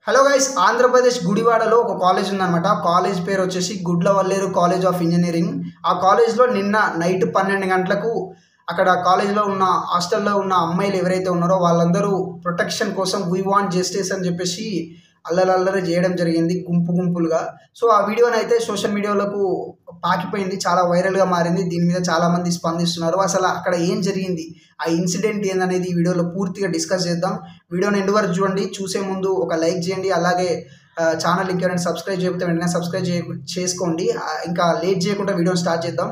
hello guys Andhra Pradesh గుడివాడలో ఒక college ఉందన్నమాట ఆ కాలేజ్ పేరు వచ్చేసి గుడ్లవల్లేరు కాలేజ్ ఆఫ్ ఇంజనీరింగ్ ఆ కాలేజ్లో నిన్న నైట్ పన్నెండు గంటలకు అక్కడ కాలేజ్లో ఉన్న హాస్టల్లో ఉన్న అమ్మాయిలు ఎవరైతే ఉన్నారో వాళ్ళందరూ ప్రొటెక్షన్ కోసం వీ వాంట్ జస్టిస్ అని చెప్పేసి అల్లరల్లరి చేయడం జరిగింది గుంపు గుంపులుగా సో ఆ వీడియోని అయితే సోషల్ మీడియాలకు పాకిపోయింది చాలా వైరల్గా మారింది దీని మీద చాలామంది స్పందిస్తున్నారు అసలు అక్కడ ఏం జరిగింది ఆ ఇన్సిడెంట్ ఏందనేది ఈ వీడియోలో పూర్తిగా డిస్కస్ చేద్దాం వీడియోని ఎండు వరకు చూడండి చూసే ముందు ఒక లైక్ చేయండి అలాగే ఛానల్ ఇంకెవరైనా సబ్స్క్రైబ్ చేయకపోతే వెంటనే సబ్స్క్రైబ్ చేయ చేసుకోండి ఆ, ఇంకా లేట్ చేయకుండా వీడియోని స్టార్ట్ చేద్దాం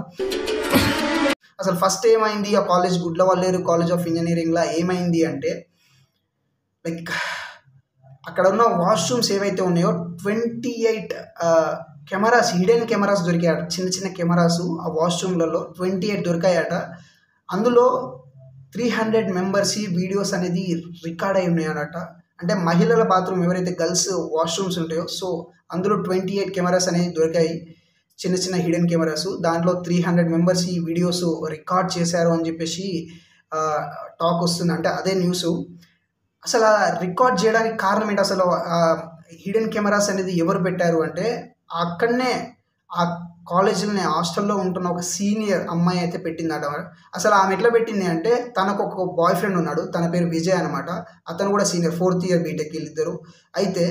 అసలు ఫస్ట్ ఏమైంది ఆ కాలేజ్ గుడ్లవల్లేరు కాలేజ్ ఆఫ్ ఇంజనీరింగ్లో ఏమైంది అంటే లైక్ అక్కడ ఉన్న వాష్రూమ్స్ ఏవైతే ఉన్నాయో twenty eight cameras hidden cameras దొరికాయట చిన్న చిన్న కెమెరాస్ ఆ వాష్రూమ్లలో ట్వంటీ ఎయిట్ దొరికాయట అందులో త్రీ హండ్రెడ్ మెంబర్స్ వీడియోస్ అనేది రికార్డ్ అయి ఉన్నాయన్నట అంటే మహిళల బాత్రూమ్ ఎవరైతే గర్ల్స్ వాష్రూమ్స్ ఉంటాయో సో అందులో ట్వంటీ ఎయిట్ కెమెరాస్ అనేది దొరికాయి చిన్న చిన్న హిడెన్ కెమెరాస్ దాంట్లో త్రీ హండ్రెడ్ మెంబర్స్ ఈ వీడియోస్ రికార్డ్ చేశారు అని చెప్పేసి టాక్ వస్తుంది అంటే అదే న్యూస్ అసలు ఆ రికార్డ్ చేయడానికి కారణం ఏంటి అసలు హిడెన్ కెమెరాస్ అనేది ఎవరు పెట్టారు అంటే అక్కడనే ఆ కాలేజీలోనే హాస్టల్లో ఉంటున్న ఒక సీనియర్ అమ్మాయి అయితే పెట్టిందట అసలు ఆమె ఎట్లా పెట్టింది అంటే తనకు ఒక బాయ్ ఫ్రెండ్ ఉన్నాడు తన పేరు విజయ్ అనమాట అతను కూడా సీనియర్ ఫోర్త్ ఇయర్ బీటెక్ వీళ్ళిద్దరు అయితే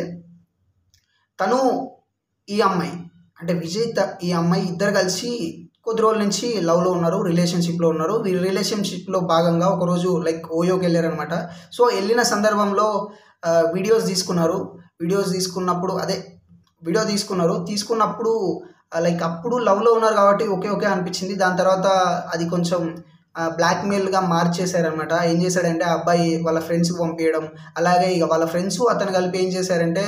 తను ఈ అమ్మాయి అంటే విజయ్ త- ఈ అమ్మాయి ఇద్దరు కలిసి కొద్ది రోజుల నుంచి లవ్లో ఉన్నారు రిలేషన్షిప్లో ఉన్నారు వీళ్ళ రిలేషన్షిప్లో భాగంగా ఒకరోజు లైక్ ఓయోకి వెళ్ళారనమాట సో వెళ్ళిన సందర్భంలో వీడియోస్ తీసుకున్నారు వీడియోస్ తీసుకున్నప్పుడు అదే వీడియో తీసుకున్నారు తీసుకున్నప్పుడు లైక్ అప్పుడు లవ్లో ఉన్నారు కాబట్టి ఓకే ఓకే అనిపించింది దాని తర్వాత అది కొంచెం బ్లాక్మెయిల్గా మార్చేశారనమాట ఏం చేశాడంటే ఆ అబ్బాయి వాళ్ళ ఫ్రెండ్స్కి పంపించడం అలాగే ఇక వాళ్ళ ఫ్రెండ్స్ అతను కలిపి ఏం చేశారంటే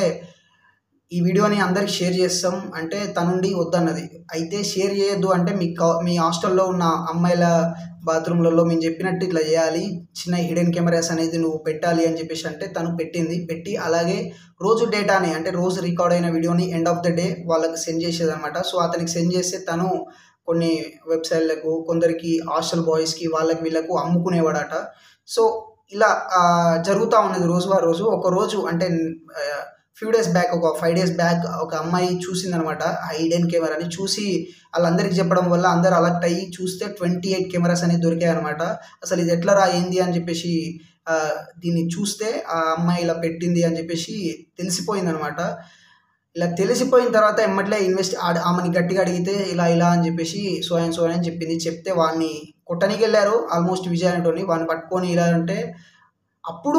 ఈ వీడియోని అందరికి షేర్ చేస్తాం అంటే తనుండి వద్దన్నది అయితే షేర్ చేయొద్దు అంటే మీ కా- మీ హాస్టల్లో ఉన్న అమ్మాయిల బాత్రూమ్లలో మేము చెప్పినట్టు ఇట్లా చేయాలి చిన్న హిడెన్ కెమెరాస్ అనేది నువ్వు పెట్టాలి అని చెప్పేసి అంటే తను పెట్టింది పెట్టి అలాగే రోజు డేటాని అంటే రోజు రికార్డ్ అయిన వీడియోని ఎండ్ ఆఫ్ ద డే వాళ్ళకి సెండ్ చేసేది అనమాట సో అతనికి సెండ్ చేస్తే తను కొన్ని వెబ్సైట్లకు కొందరికి హాస్టల్ బాయ్స్కి వాళ్ళకి వీళ్ళకు అమ్ముకునేవాడట సో ఇలా ఆ, జరుగుతూ ఉన్నది రోజు ఆ రోజు ఒక రోజు అంటే ఫ్యూ డేస్ బ్యాక్ ఒక ఫైవ్ డేస్ బ్యాక్ ఒక అమ్మాయి చూసిందనమాట ఆ హైడెన్ కెమెరాని చూసి వాళ్ళందరికీ చెప్పడం వల్ల అందరు అలర్ట్ అయ్యి చూస్తే ట్వంటీ ఎయిట్ కెమెరాస్ అనేది దొరికాయి అనమాట అసలు ఇది ఎట్లా రా ఏంది అని చెప్పేసి ఆ, దీన్ని చూస్తే ఆ అమ్మాయి ఇలా పెట్టింది అని చెప్పేసి తెలిసిపోయింది అనమాట ఇలా తెలిసిపోయిన తర్వాత ఎమ్మట్లే ఇన్వెస్ట్ ఆమెని గట్టిగా అడిగితే ఇలా ఇలా అని చెప్పేసి సో అండ్ సో అని చెప్పింది చెప్తే వాడిని కొట్టనికి వెళ్ళారు ఆల్మోస్ట్ విజయ్ అనేటోని వాడిని పట్టుకొని ఇలా అంటే అప్పుడు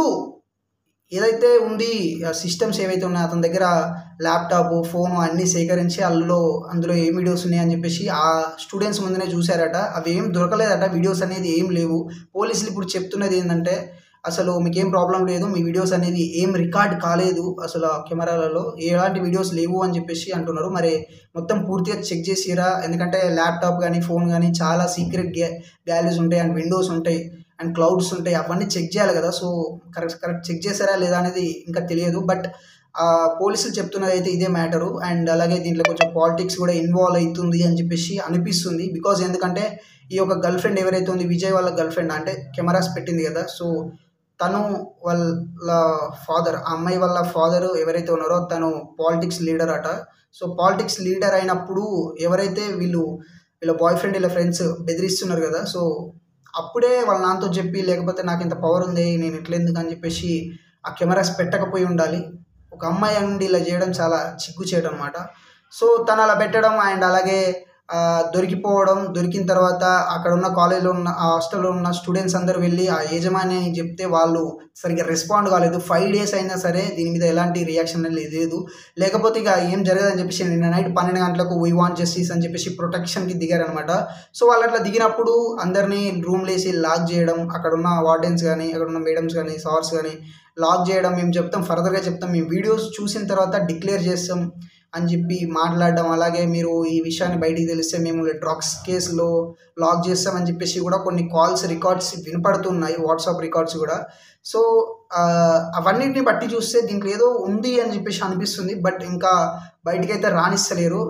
ఏదైతే ఉంది సిస్టమ్స్ ఏవైతే ఉన్నాయో అతని దగ్గర ల్యాప్టాప్ ఫోన్ అన్నీ సేకరించి అందులో అందులో ఏం వీడియోస్ ఉన్నాయని చెప్పేసి ఆ స్టూడెంట్స్ ముందునే చూశారట అవి ఏం దొరకలేదట వీడియోస్ అనేది ఏం లేవు పోలీసులు ఇప్పుడు చెప్తున్నది ఏంటంటే అసలు మీకేం ప్రాబ్లం లేదు మీ వీడియోస్ అనేది ఏం రికార్డ్ కాలేదు అసలు ఆ కెమెరాలలో ఎలాంటి వీడియోస్ లేవు అని చెప్పేసి అంటున్నారు మరి మొత్తం పూర్తిగా చెక్ చేసిరా ఎందుకంటే ల్యాప్టాప్ కానీ ఫోన్ కానీ చాలా సీక్రెట్ గ్యా గ్యాలరీస్ ఉంటాయి అండ్ విండోస్ ఉంటాయి అండ్ క్లౌడ్స్ ఉంటాయి అవన్నీ చెక్ చేయాలి కదా సో కరెక్ట్ కరెక్ట్ చెక్ చేశారా లేదా అనేది ఇంకా తెలియదు బట్ పోలీసులు చెప్తున్నది అయితే ఇదే మ్యాటరు అండ్ అలాగే దీంట్లో కొంచెం పాలిటిక్స్ కూడా ఇన్వాల్వ్ అవుతుంది అని చెప్పేసి అనిపిస్తుంది బికాజ్ ఎందుకంటే ఈ యొక్క గర్ల్ ఫ్రెండ్ ఎవరైతే ఉంది విజయ్ వాళ్ళ గర్ల్ ఫ్రెండ్ అంటే కెమెరాస్ పెట్టింది కదా సో తను వాళ్ళ ఫాదర్ ఆ అమ్మాయి వాళ్ళ ఫాదర్ ఎవరైతే ఉన్నారో తను పాలిటిక్స్ లీడర్ అట సో పాలిటిక్స్ లీడర్ అయినప్పుడు ఎవరైతే వీళ్ళు వీళ్ళ బాయ్ ఫ్రెండ్ వీళ్ళ ఫ్రెండ్స్ బెదిరిస్తున్నారు కదా సో అప్పుడే వాళ్ళ నాన్నతో చెప్పి లేకపోతే నాకు ఇంత పవర్ ఉంది నేను ఎట్లా ఎందుకు అని చెప్పేసి ఆ కెమెరాస్ పెట్టకపోయి ఉండాలి ఒక అమ్మాయి నుండి ఇలా చేయడం చాలా చిక్కు చేయడం అనమాట సో తను అలా పెట్టడం అండ్ అలాగే ఆ, దొరికిపోవడం దొరికిన తర్వాత అక్కడ ఉన్న కాలేజీలో ఉన్న ఆ హాస్టల్లో ఉన్న స్టూడెంట్స్ అందరూ వెళ్ళి ఆ యజమాని అని చెప్తే వాళ్ళు సరిగ్గా రెస్పాండ్ కాలేదు ఫైవ్ డేస్ అయినా సరే దీని మీద ఎలాంటి రియాక్షన్ అనేది లేదు లేకపోతే ఇక ఏం జరగదని చెప్పేసి నిన్న నైట్ పన్నెండు గంటలకు వీ వాంట్ జస్టిస్ అని చెప్పేసి ప్రొటెక్షన్కి దిగారనమాట సో వాళ్ళు అట్లా దిగినప్పుడు అందరినీ రూమ్లో వేసి లాక్ చేయడం అక్కడ ఉన్న వార్డెన్స్ కానీ అక్కడ ఉన్న మేడమ్స్ కానీ సార్స్ కానీ లాక్ చేయడం మేము చెప్తాం ఫర్దర్గా చెప్తాం మేము వీడియోస్ చూసిన తర్వాత డిక్లేర్ చేస్తాం అని చెప్పి మాట్లాడడం అలాగే మీరు ఈ విషయాన్ని బయటికి తెలిస్తే మేము డ్రగ్స్ కేసులో లాక్ చేస్తామని చెప్పేసి కూడా కొన్ని కాల్స్ రికార్డ్స్ వినపడుతున్నాయి వాట్సాప్ రికార్డ్స్ కూడా సో ఆ, అవన్నిటిని బట్టి చూస్తే దీంట్లో ఏదో ఉంది అని చెప్పేసి అనిపిస్తుంది బట్ ఇంకా బయటికైతే రాణిస్తలేరు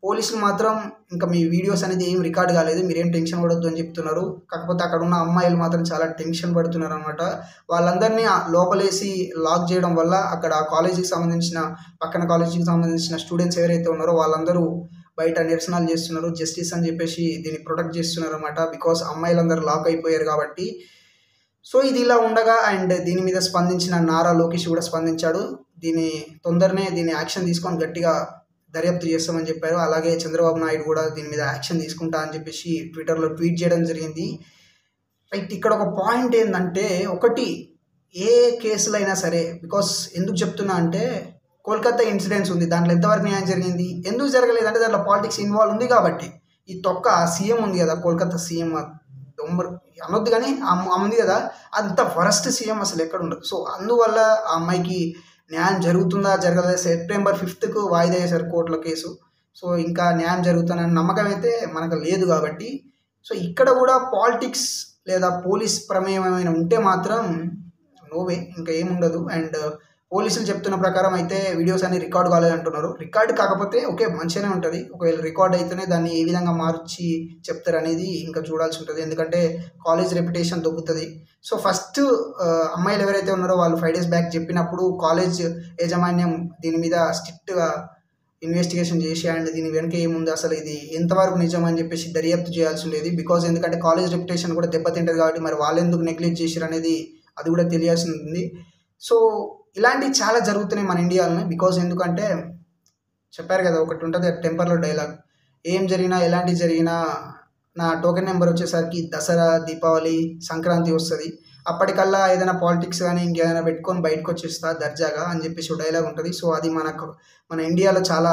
పోలీసులు మాత్రం ఇంకా మీ వీడియోస్ అనేది ఏం రికార్డ్ కాలేదు మీరేం టెన్షన్ పడొద్దు అని చెప్తున్నారు కాకపోతే అక్కడ ఉన్న అమ్మాయిలు మాత్రం చాలా టెన్షన్ పడుతున్నారు అనమాట వాళ్ళందరినీ ఆ లోపలేసి లాక్ చేయడం వల్ల అక్కడ ఆ కాలేజీకి సంబంధించిన పక్కన కాలేజీకి సంబంధించిన స్టూడెంట్స్ ఎవరైతే ఉన్నారో వాళ్ళందరూ బయట నిరసనలు చేస్తున్నారు జస్టిస్ అని చెప్పేసి దీన్ని ప్రొటెక్ట్ చేస్తున్నారు అనమాట బికాస్ అమ్మాయిలందరూ లాక్ అయిపోయారు కాబట్టి సో ఇది ఇలా ఉండగా అండ్ దీని మీద స్పందించిన నారా లోకేష్ కూడా స్పందించాడు దీని తొందరనే దీన్ని యాక్షన్ తీసుకొని గట్టిగా దర్యాప్తు చేస్తామని చెప్పారు అలాగే చంద్రబాబు నాయుడు కూడా దీని మీద యాక్షన్ తీసుకుంటా అని చెప్పేసి ట్విట్టర్లో ట్వీట్ చేయడం జరిగింది రైట్ ఇక్కడ ఒక పాయింట్ ఏంటంటే ఒకటి ఏ కేసులో అయినా సరే బికాస్ ఎందుకు చెప్తున్నా అంటే కోల్కతా ఇన్సిడెంట్స్ ఉంది దాంట్లో ఎంతవరకు న్యాయం జరిగింది ఎందుకు జరగలేదు అంటే దాంట్లో పాలిటిక్స్ ఇన్వాల్వ్ ఉంది కాబట్టి ఈ తొక్క సీఎం ఉంది కదా కోల్కతా సీఎం దొంబర్ అనొద్దు కానీ ఆమె ఆమె ఉంది కదా అంత వరస్ట్ సీఎం అసలు ఎక్కడ ఉండదు సో అందువల్ల ఆ అమ్మాయికి న్యాయం జరుగుతుందా జరగలేదా సెప్టెంబర్ ఫిఫ్త్కు వాయిదా వేశారు కోర్టులో కేసు సో ఇంకా న్యాయం జరుగుతుందనే నమ్మకం అయితే మనకు లేదు కాబట్టి సో ఇక్కడ కూడా పాలిటిక్స్ లేదా పోలీస్ ప్రమేయం ఏమైనా ఉంటే మాత్రం నోవే ఇంకా ఏముండదు అండ్ పోలీసులు చెప్తున్న ప్రకారం అయితే వీడియోస్ అన్ని రికార్డ్ కాలేదు అంటున్నారు రికార్డ్ కాకపోతే ఓకే మంచిగానే ఉంటుంది ఒకవేళ రికార్డ్ అయితేనే దాన్ని ఏ విధంగా మార్చి చెప్తారు అనేది ఇంకా చూడాల్సి ఉంటుంది ఎందుకంటే కాలేజ్ రెప్యుటేషన్ దొబ్బుతుంది సో ఫస్ట్ అమ్మాయిలు ఎవరైతే ఉన్నారో వాళ్ళు ఫైవ్ డేస్ బ్యాక్ చెప్పినప్పుడు కాలేజ్ యాజమాన్యం దీని మీద స్ట్రిక్ట్గా ఇన్వెస్టిగేషన్ చేసి అండ్ దీని వెనక ఏముంది అసలు ఇది ఎంతవరకు నిజం అని చెప్పేసి దర్యాప్తు చేయాల్సి ఉండేది బికాజ్ ఎందుకంటే కాలేజ్ రెప్యుటేషన్ కూడా దెబ్బతింటుంది కాబట్టి మరి వాళ్ళు ఎందుకు నెగ్లెక్ట్ చేశారు అనేది అది కూడా తెలియాల్సి ఉంది సో ఇలాంటివి చాలా జరుగుతున్నాయి మన ఇండియాలోనే బికాజ్ ఎందుకంటే చెప్పారు కదా ఒకటి ఉంటుంది టెంపర్లో డైలాగ్ ఏం జరిగినా ఎలాంటి జరిగినా నా టోకెన్ నెంబర్ వచ్చేసరికి దసరా దీపావళి సంక్రాంతి వస్తుంది అప్పటికల్లా ఏదైనా పాలిటిక్స్ కానీ ఇంకేదైనా పెట్టుకొని బయటకు వచ్చేస్తా దర్జాగా అని చెప్పేసి ఒక డైలాగ్ ఉంటుంది సో అది మనకు మన ఇండియాలో చాలా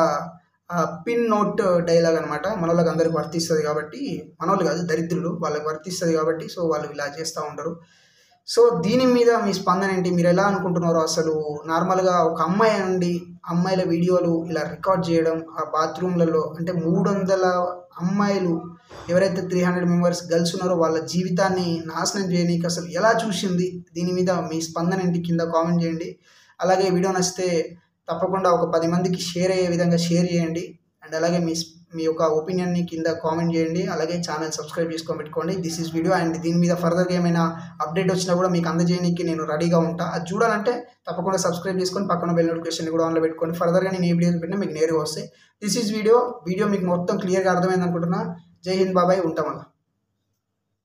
పిన్ నోట్ డైలాగ్ అనమాట మన వాళ్ళకి అందరికి వర్తిస్తుంది కాబట్టి మన వాళ్ళు కాదు దరిద్రులు వాళ్ళకి వర్తిస్తుంది కాబట్టి సో వాళ్ళు ఇలా చేస్తూ ఉంటారు సో దీని మీద మీ స్పందన ఏంటి మీరు ఎలా అనుకుంటున్నారో అసలు నార్మల్గా ఒక అమ్మాయి నుండి అమ్మాయిల వీడియోలు ఇలా రికార్డ్ చేయడం ఆ బాత్రూమ్లలో అంటే మూడు వందల అమ్మాయిలు ఎవరైతే త్రీ హండ్రెడ్ మెంబర్స్ గర్ల్స్ ఉన్నారో వాళ్ళ జీవితాన్ని నాశనం చేయనీకి అసలు ఎలా చూసింది దీని మీద మీ స్పందన ఏంటి కింద కామెంట్ చేయండి అలాగే వీడియో నచ్చితే తప్పకుండా ఒక పది మందికి షేర్ అయ్యే విధంగా షేర్ చేయండి అండ్ అలాగే మీ మీ యొక్క ఒపీనియన్ని కింద కామెంట్ చేయండి అలాగే ఛానల్ సబ్స్క్రైబ్ చేసుకొని పెట్టుకోండి దిస్ ఈస్ వీడియో అండ్ దీని మీద ఫర్దర్గా ఏమైనా అప్డేట్ వచ్చినా కూడా మీకు అందజేయడానికి నేను రెడీగా ఉంటా అది చూడాలంటే తప్పకుండా సబ్స్క్రైబ్ చేసుకొని పక్కన బెల్ నోటిఫికేషన్ కూడా ఆన్లో పెట్టుకోండి ఫర్దర్గా నేను ఏ వీడియోస్ పెట్టినా మీకు నేరుగా వస్తాయి దిస్ ఈజ్ వీడియో వీడియో మీకు మొత్తం క్లియర్గా అర్థమైంది అనుకుంటున్నా జై హింద్ బాబాయ్ ఉంటాం అలా